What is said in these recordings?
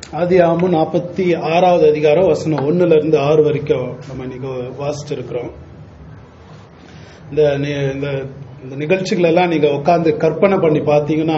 ஆதியாமு நாற்பத்தி ஆறாவது அதிகாரம் வசனம் ஒண்ணுல இருந்து ஆறு வரைக்கும் நம்ம இன்னைக்கு வாசிச்சிருக்கிறோம் இந்த நி- இந்த இந்த நிகழ்ச்சிகள் எல்லாம் நீங்க உட்கார்ந்து கற்பனை பண்ணி பார்த்தீங்கன்னா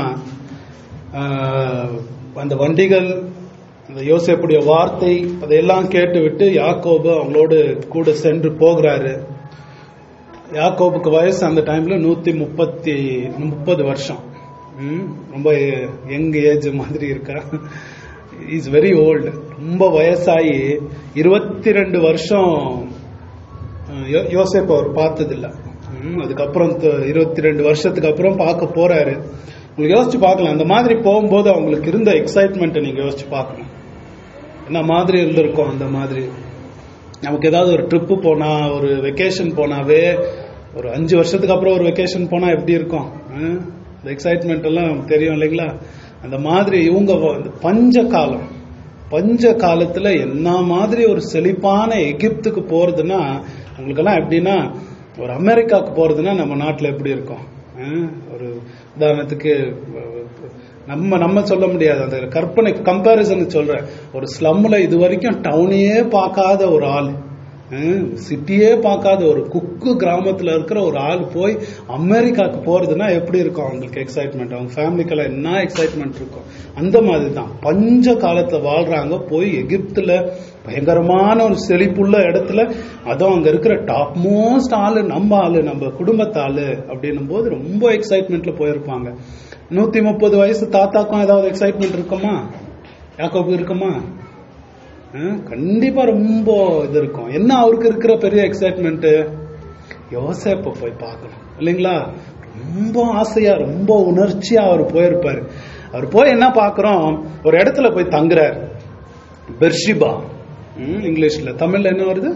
ஆஹ், அந்த வண்டிகள் அந்த யோசேப்புடைய வார்த்தை அதையெல்லாம் கேட்டுவிட்டு யாக்கோபு அவங்களோடு கூட சென்று போகிறாரு யாக்கோபுக்கு வயசு அந்த டைம்ல நூத்தி முப்பத்தி முப்பது வருஷம் ம், ரொம்ப யங் ஏஜ் மாதிரி இருக்கா இஸ் வெரி ஓல்டு ரொம்ப வயசாகி இருபத்தி ரெண்டு வருஷம் அஹ், யோ- யோசேப் அவர் பார்த்ததில்ல ம், அதுக்கப்புறம் இருபத்தி ரெண்டு வருஷத்துக்கு அப்புறம் பார்க்க போறாரு உங்களுக்கு யோசிச்சு பார்க்கலாம் அந்த மாதிரி போகும்போது அவங்களுக்கு இருந்த எக்ஸைட்மெண்ட்டை நீங்க யோசிச்சு பார்க்கணும் என்ன மாதிரி இருந்திருக்கும் அந்த மாதிரி நமக்கு ஏதாவது ஒரு ட்ரிப்பு போனா ஒரு வெக்கேஷன் போனாவே ஒரு அஞ்சு வருஷத்துக்கு அப்புறம் ஒரு வெக்கேஷன் போனா எப்படி இருக்கும் ஹம்? இந்த எக்ஸைட்மெண்ட் எல்லாம் நமக்கு தெரியும் இல்லைங்களா அந்த மாதிரி இவங்க வ- இந்த பஞ்ச காலம் பஞ்ச காலத்துல என்ன மாதிரி ஒரு செழிப்பான எகிப்துக்கு போறதுன்னா உங்களுக்கெல்லாம் எப்படின்னா ஒரு அமெரிக்காவுக்கு போறதுன்னா நம்ம நாட்டுல எப்படி இருக்கும் ஹம்? ஒரு உதாரணத்துக்கு நம்ம நம்ம சொல்ல முடியாது அந்த கற்பனை கம்பேரிசன் சொல்றேன் ஒரு ஸ்லம்ல இது வரைக்கும் டவுனையே பார்க்காத ஒரு ஆள் சிட்டியே பார்க்காத ஒரு குக்கு கிராமத்துல இருக்கிற ஒரு ஆள் போய் அமெரிக்காக்கு போறதுன்னா எப்படி இருக்கும் அவங்களுக்கு எக்ஸைட்மெண்ட் அவங்க ஃபேமிலிக்கெல்லாம் என்ன எக்ஸைட்மெண்ட் இருக்கும் அந்த மாதிரி தான் பஞ்ச காலத்துல வாழ்றாங்க போய் எகிப்துல பயங்கரமான ஒரு செழிப்புள்ள இடத்துல அதுவும் அங்க இருக்கிற டாப் மோஸ்ட் ஆளு நம்ம ஆளு நம்ம குடும்பத்து ஆளு அப்படின்னும் போது ரொம்ப எக்ஸைட்மெண்ட்ல போயிருப்பாங்க நூத்தி முப்பது வயசு தாத்தாக்கும் ஏதாவது எக்ஸைட்மெண்ட் இருக்குமா யாக்கோபு இருக்குமா ஹம், கண்டிப்பா ரொம்ப இது இருக்கும் என்ன அவருக்கு இருக்கிற பெரிய எக்ஸைட்மெண்ட் யோசேப்ப போய் பார்க்கணும் இல்லைங்களா ரொம்ப ஆசையா ரொம்ப உணர்ச்சியா அவர் போயிருப்பாரு அவர் போய் என்ன பார்க்கிறோம் ஒரு இடத்துல போய் தங்குறார் பெர்ஷிபா ம், இங்கிலீஷ்ல தமிழ்ல என்ன வருது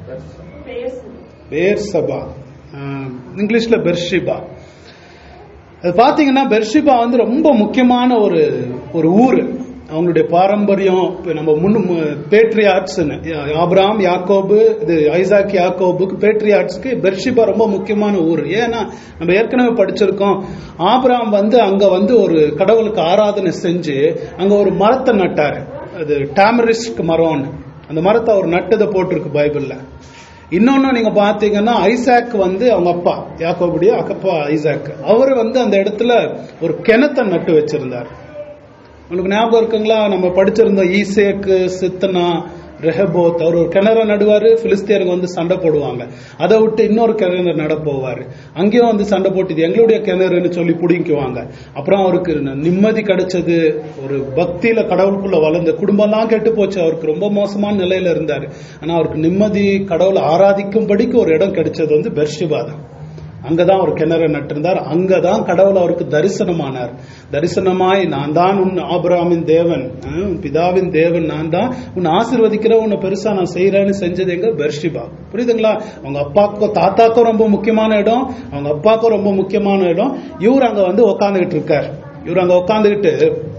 பேர்சபா ஆஹ், இங்கிலீஷ்ல பெர்ஷிபா அது பாத்தீங்கன்னா பெர்ஷிபா வந்து ரொம்ப முக்கியமான ஒரு ஒரு ஊர் அவங்களுடைய பாரம்பரியம் இப்ப நம்ம முன்னு பேட்ரியார்ட்ஸ் ஆபிராம் யாக்கோபு இது ஐசாக் யாக்கோபுக்கு பேட்ரியார்ட்ஸ்க்கு பெர்ஷிபா ரொம்ப முக்கியமான ஊர் ஏன்னா நம்ம ஏற்கனவே படிச்சிருக்கோம் ஆபிராம் வந்து அங்க வந்து ஒரு கடவுளுக்கு ஆராதனை செஞ்சு அங்க ஒரு மரத்தை நட்டாரு அது டாமரிஸ்க் மரம்னு அந்த மரத்தை அவர் நட்டதை போட்டிருக்கு பைபிள்ல இன்னொன்னு நீங்க பாத்தீங்கன்னா ஐசாக் வந்து அவங்க அப்பா யாக்கோபுடைய அப்பா ஐசாக் அவர் வந்து அந்த இடத்துல ஒரு கிணத்தை நட்டு வச்சிருந்தார் உங்களுக்கு ஞாபகம் இருக்குங்களா நம்ம படிச்சிருந்தோம் ஈசேக்கு சித்தனா ரெஹபோத் அவர் ஒரு கிணற நடுவாரு பிலிஸ்தியருங்க வந்து சண்டை போடுவாங்க அதை விட்டு இன்னொரு கிணறு நட போவாரு அங்கேயும் வந்து சண்டை போட்டு இது எங்களுடைய கிணறுன்னு சொல்லி பிடிக்குவாங்க அப்புறம் அவருக்கு நிம்மதி கிடைச்சது ஒரு பக்தியில கடவுளுக்குள்ள வளர்ந்த குடும்பம்லாம் கெட்டு போச்சு அவருக்கு ரொம்ப மோசமான நிலையில இருந்தாரு ஆனா அவருக்கு நிம்மதி கடவுளை ஆராதிக்கும்படிக்கு ஒரு இடம் கிடைச்சது வந்து பெர்ஷிபா தான் அங்கதான் ஒரு கிணறு நட்டிருந்தார் அங்கதான் கடவுள் அவருக்கு தரிசனமானார் தரிசனமாய் நான் தான் உன் ஆபிரகாமின் தேவன் அஹ், உன் பிதாவின் தேவன் நான் தான் உன் ஆசிர்வதிக்கிற உன்னை பெருசா நான் செய்யறேன்னு செஞ்சது எங்க பெர்ஷிபா புரியுதுங்களா அவங்க அப்பாவுக்கும் தாத்தாக்கும் ரொம்ப முக்கியமான இடம் அவங்க அப்பாவுக்கும் ரொம்ப முக்கியமான இடம் இவர் அங்க வந்து உக்காந்துகிட்டு இருக்கார் இவர் அங்க உக்காந்துகிட்டு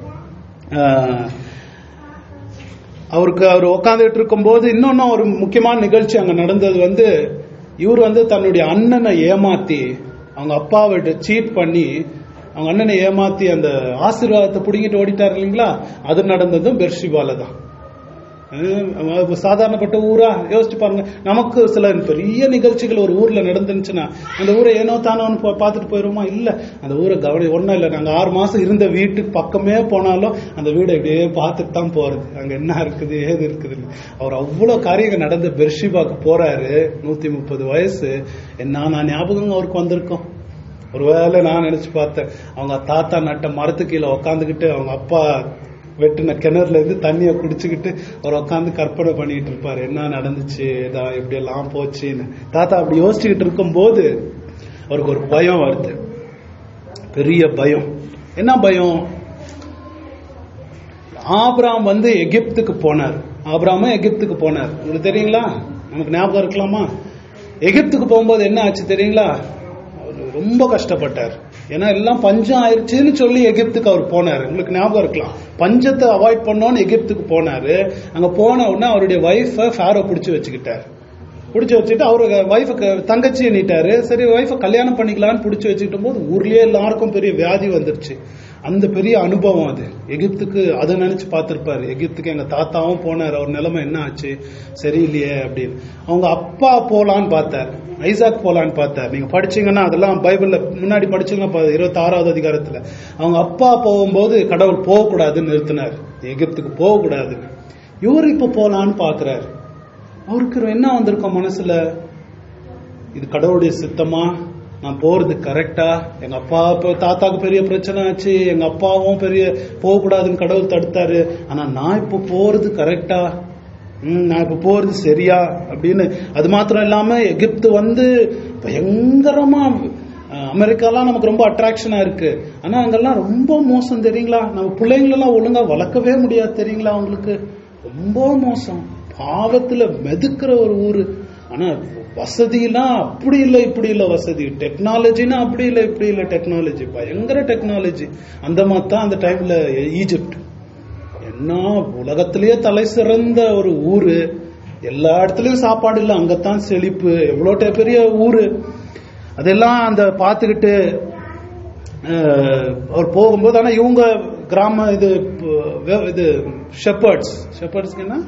ஆஹ், அவருக்கு அவர் உட்காந்துட்டு இருக்கும்போது இன்னொன்னு ஒரு முக்கியமான நிகழ்ச்சி அங்க நடந்தது வந்து இவர் வந்து தன்னுடைய அண்ணனை ஏமாத்தி அவங்க அப்பாவை சீட் பண்ணி அவங்க அண்ணனை ஏமாத்தி அந்த ஆசீர்வாதத்தை புடுங்கிட்டு ஓடிட்டார் இல்லைங்களா அது நடந்ததும் பெர்ஷிபால தான் ஹம், சாதாரணப்பட்ட ஊரா யோசிச்சு பாருங்க நமக்கு சில பெரிய நிகழ்ச்சிகள் ஒரு ஊர்ல நடந்துச்சுன்னா அந்த ஊரை ஏனோ தானோன்னு பா- பார்த்துட்டு போயிருவோமா இல்ல அந்த ஊரை கவனி ஒன்றும் இல்லை நாங்க ஆறு மாசம் இருந்த வீட்டுக்கு பக்கமே போனாலும் அந்த வீடை இப்படியே பார்த்துட்டு தான் போறது அங்க என்ன இருக்குது ஏது இருக்குதுன்னு அவர் அவ்வளவு காரியங்கள் நடந்த பெர்ஷிபாக்கு போறாரு நூத்தி முப்பது வயசு என்ன நான் ஞாபகம் அவருக்கு வந்திருக்கும் ஒருவேளை நான் நினைச்சு பார்த்தேன் அவங்க தாத்தா நட்ட மரத்து கீழே உக்காந்துக்கிட்டு அவங்க அப்பா வெட்டின கிணறுல இருந்து தண்ணியை குடிச்சுக்கிட்டு அவர் உட்காந்து கற்பனை பண்ணிட்டு இருப்பாரு என்ன நடந்துச்சு இதா இப்படி எல்லாம் போச்சுன்னு தாத்தா அப்படி யோசிச்சுக்கிட்டு இருக்கும்போது அவருக்கு ஒரு பயம் வருது பெரிய பயம் என்ன பயம் ஆபிராம் வந்து எகிப்துக்கு போனார் ஆபிராம எகிப்துக்கு போனார் உங்களுக்கு தெரியுங்களா நமக்கு ஞாபகம் இருக்கலாமா எகிப்துக்கு போகும்போது என்ன ஆச்சு தெரியுங்களா அவர் ரொம்ப கஷ்டப்பட்டார் ஏன்னா எல்லாம் பஞ்சம் ஆயிருச்சுன்னு சொல்லி எகிப்துக்கு அவர் போனார் உங்களுக்கு ஞாபகம் இருக்கலாம் பஞ்சத்தை அவாய்ட் பண்ணோன்னு எகிப்துக்கு போனாரு அங்க போன உடனே அவருடைய ஒய்ஃபை ஃபேரோ பிடிச்சி வச்சுக்கிட்டார் பிடிச்சி வச்சுட்டு அவரு ஒய்ஃபுக்கு தங்கச்சியை நீட்டாரு சரி ஒய்ஃபை கல்யாணம் பண்ணிக்கலாம்னு பிடிச்சி வச்சுக்கிட்ட போது ஊர்லயே எல்லாருக்கும் பெரிய வியாதி வந்துருச்சு அந்த பெரிய அனுபவம் அது எகிப்துக்கு அதை நினைச்சு பார்த்திருப்பாரு எகிப்துக்கு எங்க தாத்தாவும் போனார் அவர் நிலைமை என்ன ஆச்சு சரியில்லையே அப்படின்னு அவங்க அப்பா போலான்னு பார்த்தார் ஐசாக் போலான்னு பார்த்தார் நீங்க படிச்சீங்கன்னா அதெல்லாம் பைபிள்ல முன்னாடி படிச்சீங்கன்னா இருபத்தி ஆறாவது அதிகாரத்துல அவங்க அப்பா போகும்போது கடவுள் போகக்கூடாதுன்னு நிறுத்தினார் எகிப்துக்கு போகக்கூடாதுன்னு இவர் இப்ப போலான்னு பாக்குறாரு அவருக்கு என்ன வந்திருக்கும் மனசுல இது கடவுளுடைய சித்தமா நான் போறது கரெக்டா எங்க அப்பா இப்ப தாத்தாக்கு பெரிய பிரச்சனை ஆச்சு எங்க அப்பாவும் பெரிய போகக்கூடாதுன்னு கடவுள் தடுத்தாரு ஆனா நான் இப்ப போறது கரெக்டா ம் நான் இப்ப போறது சரியா அப்படின்னு அது மாத்திரம் இல்லாம எகிப்து வந்து பயங்கரமா அஹ், அமெரிக்காலாம் நமக்கு ரொம்ப அட்ராக்ஷனா இருக்கு ஆனா அங்கெல்லாம் ரொம்ப மோசம் தெரியுங்களா நம்ம பிள்ளைங்களெல்லாம் ஒழுங்கா வளர்க்கவே முடியாது தெரியுங்களா அவங்களுக்கு ரொம்ப மோசம் பாவத்துல மெதுக்கிற ஒரு ஊரு ஆனா வசதிலாம் அப்படி இல்லை இப்படி இல்லை வசதி டெக்னாலஜினா அப்படி இல்லை இப்படி இல்லை டெக்னாலஜி பயங்கர டெக்னாலஜி அந்த மாதிரி தான் அந்த டைம்ல ஈஜிப்ட் என்ன உலகத்திலேயே தலை சிறந்த ஒரு ஊரு எல்லா இடத்துலயும் சாப்பாடு இல்லை அங்கத்தான் செழிப்பு எவ்வளோ பெரிய ஊரு அதெல்லாம் அந்த பார்த்துக்கிட்டு அஹ், அவர் போகும்போது ஆனா இவங்க கிராம இது வே- இது ஷெப்பர்ட்ஸ் ஷெப்பர்ட்ஸ்க்கு என்ன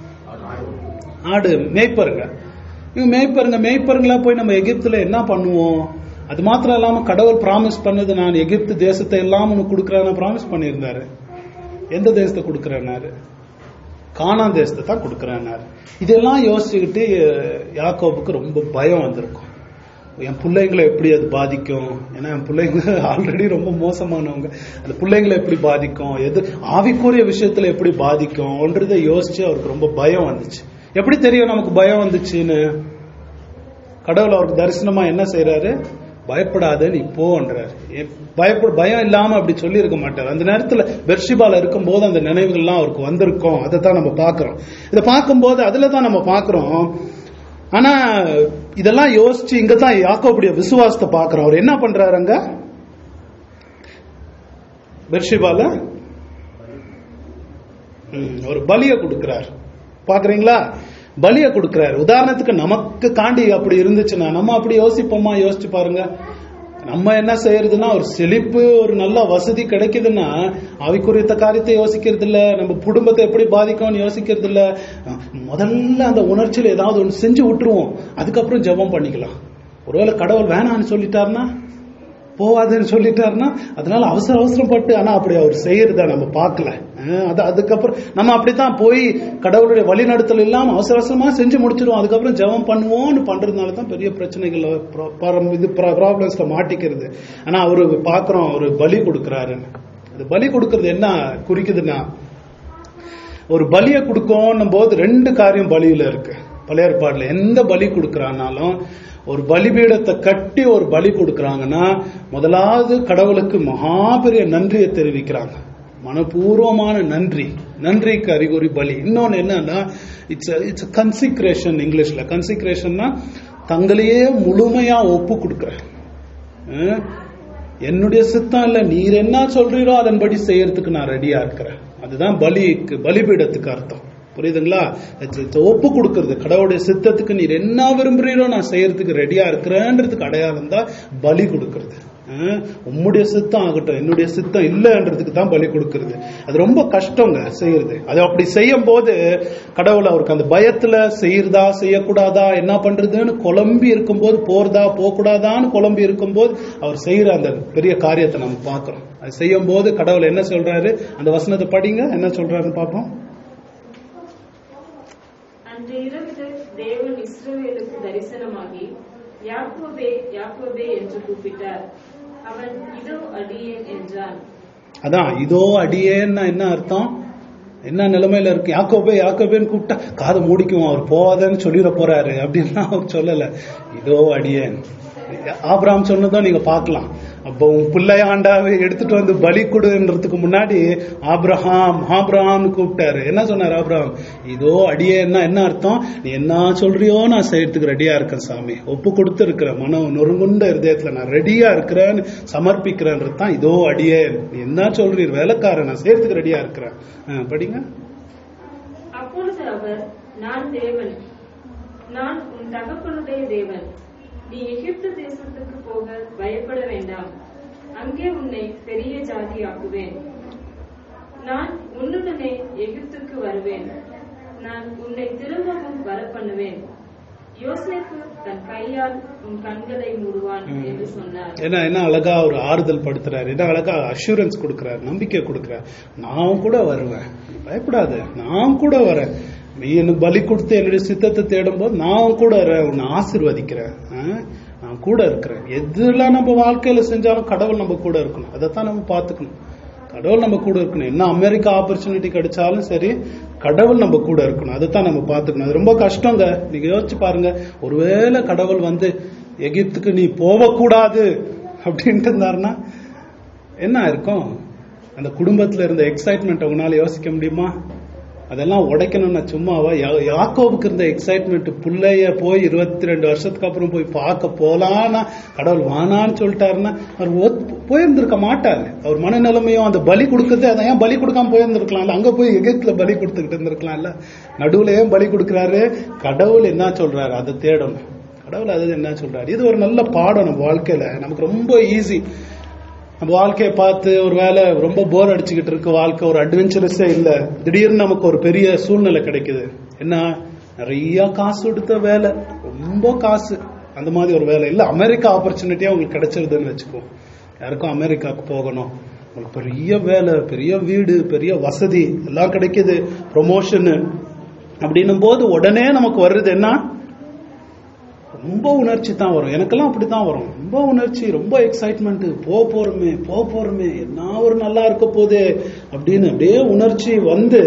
ஆடு மேய்ப்பருங்க இவங்க மேய்ப்பருங்க மேய்ப்பருங்களா போய் நம்ம எகிப்துல என்ன பண்ணுவோம் அது மாத்திரம் இல்லாம கடவுள் பிராமிஸ் பண்ணது நான் எகிப்து தேசத்தை எல்லாம் உனக்கு கொடுக்குறேன்னு பிராமிஸ் பண்ணியிருந்தாரு எந்த தேசத்தை கொடுக்குறேன்னாரு கானான் தேசத்தை தான் கொடுக்குறேன்னாரு இதெல்லாம் யோசிச்சுக்கிட்டு அஹ், யாக்கோபுக்கு ரொம்ப பயம் வந்திருக்கும் என் பிள்ளைங்களை எப்படி அது பாதிக்கும் ஏன்னா என் பிள்ளைங்க ஆல்ரெடி ரொம்ப மோசமானவங்க அந்த பிள்ளைங்களை எப்படி பாதிக்கும் எது ஆவிக்குரிய விஷயத்துல எப்படி பாதிக்கும்ன்றதை யோசிச்சு அவருக்கு ரொம்ப பயம் வந்துச்சு எப்படி தெரியும் நமக்கு பயம் வந்துச்சுன்னு கடவுள் அவருக்கு தரிசனமா என்ன செய்யறாரு பயப்படாத நீ போன்றார் பயப்பட பயம் இல்லாம அப்படி சொல்லி இருக்க மாட்டார் அந்த நேரத்துல பெர்ஷிபால இருக்கும்போது அந்த நினைவுகள்லாம் அவருக்கு வந்திருக்கும் அதை தான் நம்ம பார்க்கிறோம் இதை பார்க்கும்போது அதுல தான் நம்ம பார்க்கிறோம் ஆனா இதெல்லாம் யோசிச்சு இங்க தான் யாக்கோபுடைய விசுவாசத்தை பார்க்கிறோம் அவர் என்ன பண்றாரு அங்க பெர்ஷிபால ம், ஒரு பலிய கொடுக்கிறார் பாக்குறீங்களா பலிய கொடுக்கிறார் உதாரணத்துக்கு நமக்கு காண்டி அப்படி இருந்துச்சுன்னா நம்ம அப்படி யோசிப்போமா யோசிச்சு பாருங்க நம்ம என்ன செய்யறதுன்னா ஒரு செழிப்பு ஒரு நல்ல வசதி கிடைக்குதுன்னா அவைக்குறித்த காரியத்தை யோசிக்கிறது இல்ல நம்ம குடும்பத்தை எப்படி பாதிக்கும்னு யோசிக்கிறது இல்ல அஹ், முதல்ல அந்த உணர்ச்சியில ஏதாவது ஒன்று செஞ்சு விட்டுருவோம் அதுக்கப்புறம் ஜெபம் பண்ணிக்கலாம் ஒருவேளை கடவுள் வேணான்னு சொல்லிட்டாருன்னா போவாதுன்னு சொல்லிட்டாருன்னா அதனால அவசர அவசரப்பட்டு ஆனா அப்படி அவர் செய்யறத நம்ம பார்க்கல அஹ் அது அதுக்கப்புறம் நம்ம அப்படித்தான் போய் கடவுளுடைய வழிநடத்தல் இல்லாம அவசர அவசரமா செஞ்சு முடிச்சிருவோம் அதுக்கப்புறம் ஜெபம் பண்ணுவோம்னு பண்றதுனால தான் பெரிய பிரச்சனைகள் pro- பரம் இது ப்ராப்ளம்ஸ்ல மாட்டிக்கிறது ஆனா அவரு பாக்குறோம் ஒரு பலி கொடுக்கறாருன்னு அது பலி கொடுக்கறது என்ன குறிக்குதுன்னா ஒரு பலியை கொடுக்கணும் போது ரெண்டு காரியம் பலியில இருக்கு பழைய ஏற்பாடுல எந்த பலி கொடுக்கறானாலும் ஒரு பலிபீடத்தை கட்டி ஒரு பலி கொடுக்கறாங்கன்னா முதலாவது கடவுளுக்கு மகா பெரிய நன்றியை தெரிவிக்கிறாங்க மனப்பூர்வமான நன்றி நன்றிக்கு அறிகுறி பலி இன்னொன்னு என்னன்னா இட்ஸ் இட்ஸ் கன்சிக்ரேஷன் இங்கிலீஷ்ல கன்சிக்ரேஷன்னா தங்களையே முழுமையா ஒப்பு கொடுக்குறேன் அஹ், என்னுடைய சித்தம் இல்ல நீர் என்ன சொல்றீரோ அதன்படி செய்யறதுக்கு நான் ரெடியா இருக்கிறேன் அதுதான் பலிக்கு பலிபீடத்துக்கு அர்த்தம் புரியுதுங்களா It's- it's ஒப்பு கொடுக்கறது கடவுளுடைய சித்தத்துக்கு நீர் என்ன விரும்புறீரோ நான் செய்யறதுக்கு ரெடியா இருக்கிறேன்றதுக்கு அடையாளம் தான் பலி கொடுக்கறது அஹ், உம்முடைய சித்தம் ஆகட்டும் என்னுடைய சித்தம் இல்லைன்றதுக்கு தான் பலி கொடுக்கறது அது ரொம்ப கஷ்டங்க செய்யறது அது அப்படி செய்யும் போது கடவுள் அவருக்கு அந்த பயத்துல செய்யறதா செய்யக்கூடாதா என்ன பண்றதுன்னு குழம்பி இருக்கும்போது போறதா போகக்கூடாதான்னு குழம்பி இருக்கும்போது அவர் செய்யற அந்த பெரிய காரியத்தை நம்ம பார்க்கிறோம் அது செய்யும் போது கடவுள் என்ன சொல்றாரு அந்த வசனத்தை படிங்க என்ன சொல்றாருன்னு பார்ப்போம் அன்று இரவு தேவன் இஸ்ரவேலுக்கு தரிசனமாகி யாக்கோபே யாக்கோபே என்று கூப்பிட்டார் அவன் இதோ அடியேன் என்றான் அதான் இதோ அடியேன்னா என்ன அர்த்தம் என்ன நிலைமையில இருக்கு யாக்கோபே யாக்கோபேன்னு கூப்பிட்டா காதை மூடிக்கும் அவர் போவாதன்னு சொல்லிட போறாரு அப்படின்னா அவர் சொல்லல இதோ அடியேன் ஆபிராம் சொன்னதும் நீங்க பார்க்கலாம் அப்போ உன் பிள்ளையாண்டாவை எடுத்துட்டு வந்து பலி கொடுன்றதுக்கு முன்னாடி ஆப்ரஹாம் ஆப்ரஹாம்னு கூப்பிட்டாரு என்ன சொன்னார் ஆப்ரஹாம் இதோ அடியேன்னா என்ன அர்த்தம் நீ என்ன சொல்றியோ நான் செய்யறதுக்கு ரெடியா இருக்கேன் சாமி ஒப்பு கொடுத்து இருக்கிறேன் மனம் நொறுங்குண்ட இருதயத்துல நான் ரெடியா இருக்கிறேன்னு சமர்ப்பிக்கிறேன்றது தான் இதோ அடியேன் நீ என்ன சொல்றீர் வேலைக்காரன் நான் செய்யறதுக்கு ரெடியா இருக்கிறேன் ஆ, படிங்க அப்பொழுது அவர் நான் தேவன் நான் உன் தகப்பனுடைய தேவன் நீ எகிப்து தேசத்துக்கு போக பயப்பட வேண்டாம் அங்கே உன்னை பெரிய ஜாதியாக்குவேன் நான் உன்னுடனே எகிப்துக்கு வருவேன் நான் உன்னை திரும்பவும் வரப்பண்ணுவேன் யோசேப்பு தன் கையால் உன் கண்களை மூடுவான் என்று சொன்னார் ஏன்னா என்ன அழகா ஒரு ஆறுதல் படுத்துறாரு என்ன அழகா அஷூரன்ஸ் கொடுக்கறாரு நம்பிக்கை கொடுக்கறாரு நான் கூட வருவேன் பயப்படாத நான் கூட வரேன் நீ என்ன பலி கொடுத்து என்னுடைய சித்தத்தை தேடும் போது நான் கூட வரேன் உன்னை ஆசிர்வதிக்கிறேன் ஆ? நான் கூட இருக்கிறேன் எதுலாம் நம்ம வாழ்க்கையில செஞ்சாலும் கடவுள் நம்ம கூட இருக்கணும் அதைத்தான் நம்ம பார்த்துக்கணும் கடவுள் நம்ம கூட இருக்கணும் என்ன அமெரிக்கா ஆப்பர்ச்சுனிட்டி கிடைச்சாலும் சரி கடவுள் நம்ம கூட இருக்கணும் அதைத்தான் நம்ம பார்த்துக்கணும் அது ரொம்ப கஷ்டங்க நீங்க யோசிச்சு பாருங்க ஒருவேளை கடவுள் வந்து எகிப்துக்கு நீ போகக்கூடாது அப்படின்ட்டு இருந்தாருன்னா என்ன இருக்கும் அந்த குடும்பத்துல இருந்த எக்ஸைட்மெண்ட் உங்களால யோசிக்க முடியுமா அதெல்லாம் உடைக்கணும்னா சும்மாவா யா- யாக்கோபுக்கு இருந்த எக்ஸைட்மெண்ட் புள்ளைய போய் இருபத்தி ரெண்டு வருஷத்துக்கு அப்புறம் போய் பார்க்க போலான்னா கடவுள் வானான்னு சொல்லிட்டாருன்னா அவர் ஒத்- போயிருந்திருக்க மாட்டாரு அவர் மனநிலைமையும் அந்த பலி கொடுக்கறது அதை ஏன் பலி கொடுக்காம போயிருந்திருக்கலாம்ல அங்க போய் எகிப்துல பலி கொடுத்துக்கிட்டு இருந்திருக்கலாம்ல நடுவுல ஏன் பலி கொடுக்கறாரு கடவுள் என்ன சொல்றாரு அதை தேடணும் கடவுள் அது என்ன சொல்றாரு இது ஒரு நல்ல பாடம் நம்ம வாழ்க்கையில நமக்கு ரொம்ப ஈஸி நம்ம வாழ்க்கையை பார்த்து ஒரு வேலை ரொம்ப போர் அடிச்சுக்கிட்டு இருக்கு வாழ்க்கை ஒரு அட்வென்ச்சரஸே இல்ல திடீர்னு நமக்கு ஒரு பெரிய சூழ்நிலை கிடைக்குது என்ன நிறைய காசு கொடுத்த வேலை ரொம்ப காசு அந்த மாதிரி ஒரு வேலை இல்ல அமெரிக்கா ஆப்பர்ச்சுனிட்டியா உங்களுக்கு கிடைச்சிருதுன்னு வச்சுக்கோ யாருக்கும் அமெரிக்காவுக்கு போகணும் உங்களுக்கு பெரிய வேலை பெரிய வீடு பெரிய வசதி எல்லாம் கிடைக்குது ப்ரொமோஷனு அப்படின்னும் போது உடனே நமக்கு வர்றது என்ன ரொம்ப உணர்ச்சி தான் வரும் எனக்கெல்லாம் அப்படித்தான் வரும் ரொம்ப உணர்ச்சி ரொம்ப எக்ஸைட்மெண்ட் போக போறோமே போக போறோமே என்ன ஒரு நல்லா இருக்க போகுது அப்படின்னு அப்படியே உணர்ச்சி வந்து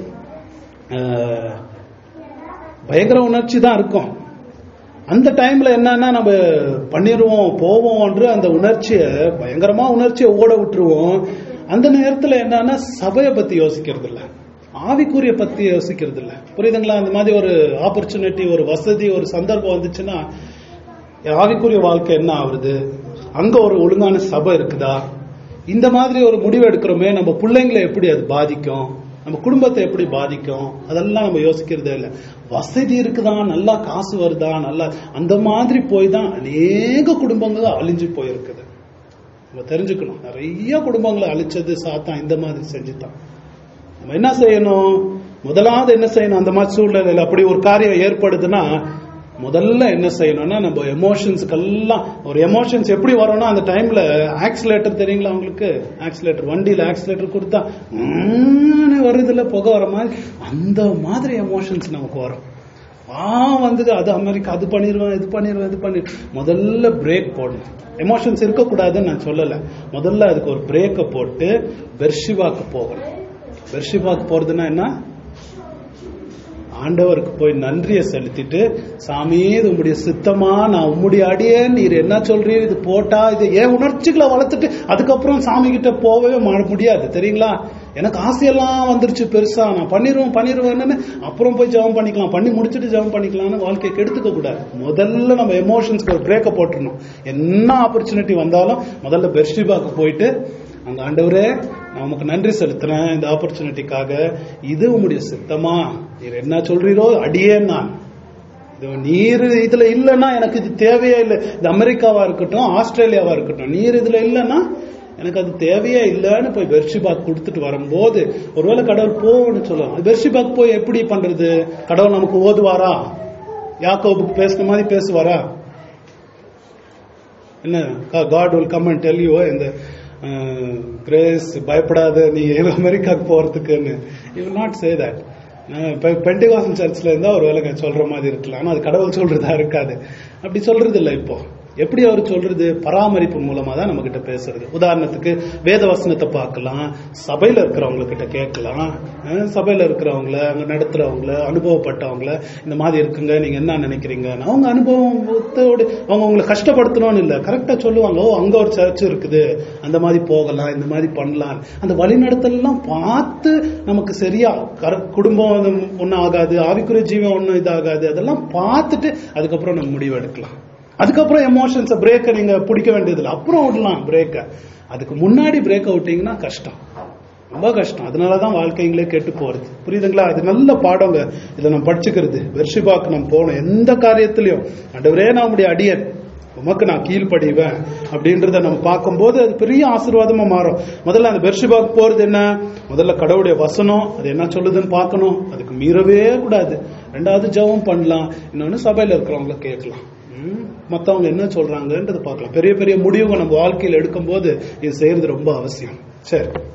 ஆஹ், பயங்கர உணர்ச்சி தான் இருக்கும் அந்த டைம்ல என்னன்னா நம்ம பண்ணிடுவோம் போவோம்ன்ற அந்த உணர்ச்சியை பயங்கரமா உணர்ச்சியை ஓட விட்டுருவோம் அந்த நேரத்துல என்னன்னா சபையை பத்தி யோசிக்கிறது இல்ல ஆவிக்குரிய பத்தி யோசிக்கிறது இல்ல புரியுதுங்களா அந்த மாதிரி ஒரு ஆப்பர்ச்சுனிட்டி ஒரு வசதி ஒரு சந்தர்ப்பம் வந்துச்சுன்னா என் ஆவிக்குரிய வாழ்க்கை என்ன ஆகுது அங்க ஒரு ஒழுங்கான சபை இருக்குதா இந்த மாதிரி ஒரு முடிவு எடுக்கிறோமே நம்ம பிள்ளைங்களை எப்படி அது பாதிக்கும் நம்ம குடும்பத்தை எப்படி பாதிக்கும் அதெல்லாம் நம்ம யோசிக்கிறதே இல்லை வசதி இருக்குதா நல்லா காசு வருதா நல்லா அந்த மாதிரி போய் தான் அநேக குடும்பங்கள் அழிஞ்சு போயிருக்குது நம்ம தெரிஞ்சுக்கணும் நிறைய குடும்பங்களை அழிச்சது சாத்தான் இந்த மாதிரி செஞ்சுதான் நம்ம என்ன செய்யணும் முதலாவது என்ன செய்யணும் அந்த மாதிரி சூழ்நிலையில அப்படி ஒரு காரியம் ஏற்படுதுன்னா முதல்ல என்ன செய்யணும்னா நம்ம எமோஷன்ஸுக்கெல்லாம் ஒரு எமோஷன்ஸ் எப்படி வரும்னா அந்த டைம்ல ஆக்சிலேட்டர் தெரியுங்களா உங்களுக்கு ஆக்சிலேட்டர் வண்டியில ஆக்சிலேட்டர் கொடுத்தா உம்னு வருதுல புகை வர மாதிரி அந்த மாதிரி எமோஷன்ஸ் நமக்கு வரும் ஆ வந்தது அது அமெரிக்கா அது பண்ணிடுவேன் இது பண்ணிடுவேன் இது பண்ணிடுவேன் முதல்ல பிரேக் போடணும் எமோஷன்ஸ் இருக்கக்கூடாதுன்னு நான் சொல்லல முதல்ல அதுக்கு ஒரு பிரேக்கை போட்டு பெர்ஷிவாக்கு போகணும் பெர்ஷிபாக்கு போறதுன்னா என்ன ஆண்டவருக்கு போய் நன்றியை செலுத்திட்டு சாமி இது உம்முடைய சித்தமா நான் உம்முடைய அடியே நீர் என்ன சொல்றீர் இது போட்டா இது ஏன் உணர்ச்சிகளை வளர்த்துட்டு அதுக்கப்புறம் சாமி கிட்ட போகவே ம- முடியாது தெரியுங்களா எனக்கு ஆசையெல்லாம் வந்துருச்சு பெருசா நான் பண்ணிடுவேன் பண்ணிடுவேன்னு அப்புறம் போய் ஜெபம் பண்ணிக்கலாம் பண்ணி முடிச்சுட்டு ஜெபம் பண்ணிக்கலாம்னு வாழ்க்கையை கெடுத்துக்க கூடாது முதல்ல நம்ம எமோஷன்ஸ்க்கு ஒரு பிரேக்கை போட்டுருணும் என்ன ஆப்பர்ச்சுனிட்டி வந்தாலும் முதல்ல பெர்ஷிபாக்கு போயிட்டு அந்த ஆண்டவரே நான் உமக்கு நன்றி செலுத்துறேன் இந்த ஆப்பர்ச்சுனிட்டிக்காக இது உம்முடைய சித்தமா நீர் என்ன சொல்றீரோ அடியேன் நான் இது நீர் இதுல இல்லைன்னா எனக்கு இது தேவையே இல்லை இது அமெரிக்காவா இருக்கட்டும் ஆஸ்திரேலியாவா இருக்கட்டும் நீர் இதுல இல்லைன்னா எனக்கு அது தேவையே இல்லைன்னு போய் பெர்ஷிபாக் கொடுத்துட்டு வரும்போது ஒருவேளை கடவுள் போன்னு சொல்லலாம் பெர்ஷிபாக் போய் எப்படி பண்றது கடவுள் நமக்கு ஓதுவாரா யாக்கோபுக்கு பேசுன மாதிரி பேசுவாரா என்ன God will come and tell you இந்த கிரேஸ் பயப்படாத நீ அமெரிக்காவுக்கு போறதுக்குன்னு யூ நாட் சே தட் பெண்டிகாசன் சர்ச்ல இருந்தா ஒரு வேலை சொல்ற மாதிரி இருக்கலாம் ஆனா அது கடவுள் சொல்றதா இருக்காது அப்படி சொல்றது இல்ல இப்போ எப்படி அவர் சொல்றது பராமரிப்பு மூலமா தான் நம்ம கிட்ட பேசுறது உதாரணத்துக்கு வேத வசனத்தை பார்க்கலாம் சபையில இருக்கிறவங்க கிட்ட கேட்கலாம் அஹ் சபையில இருக்கிறவங்கள அங்க நடத்துறவங்கள அனுபவப்பட்டவங்கள இந்த மாதிரி இருக்குங்க நீங்க என்ன நினைக்கிறீங்க அவங்க அனுபவத்தோடு அவங்க உங்களை கஷ்டப்படுத்தணும்னு இல்ல கரெக்டா சொல்லுவாங்க ஓ அங்க ஒரு சர்ச் இருக்குது அந்த மாதிரி போகலாம் இந்த மாதிரி பண்ணலாம் அந்த வழிநடத்தலாம் பார்த்து நமக்கு சரியா கர- குடும்பம் ஒன்றும் ஆகாது ஆவிக்குரிய ஜீவன் ஒன்றும் இதாகாது அதெல்லாம் பார்த்துட்டு அதுக்கப்புறம் நம்ம முடிவு எடுக்கலாம் அதுக்கப்புறம் எமோஷன்ஸை பிரேக்கை நீங்க பிடிக்க வேண்டியதில்லை அப்புறம் விடலாம் பிரேக்கை அதுக்கு முன்னாடி பிரேக்கை விட்டீங்கன்னா கஷ்டம் ரொம்ப கஷ்டம் அதனாலதான் வாழ்க்கைங்களே கெட்டு போறது புரியுதுங்களா அது நல்ல பாடங்க இதை நம்ம படிச்சுக்கிறது வெர்ஷிபாக்கு நம்ம போகணும் எந்த காரியத்திலையும் ஆண்டவரே நான் உடைய அடியன் உமக்கு நான் கீழ்ப்படிவேன் அப்படின்றத நம்ம பார்க்கும்போது அது பெரிய ஆசீர்வாதமா மாறும் முதல்ல அந்த பெர்ஷிபாக்கு போறது என்ன முதல்ல கடவுளுடைய வசனம் அது என்ன சொல்லுதுன்னு பார்க்கணும் அதுக்கு மீறவே கூடாது ரெண்டாவது ஜெபம் பண்ணலாம் இன்னொன்னு சபையில இருக்கிறவங்கள கேட்கலாம் ம், மத்தவங்க என்ன சொல்றாங்கன்றத பார்க்கலாம் பெரிய பெரிய முடிவுகள் நம்ம வாழ்க்கையில எடுக்கும்போது இது செய்யறது ரொம்ப அவசியம் சரி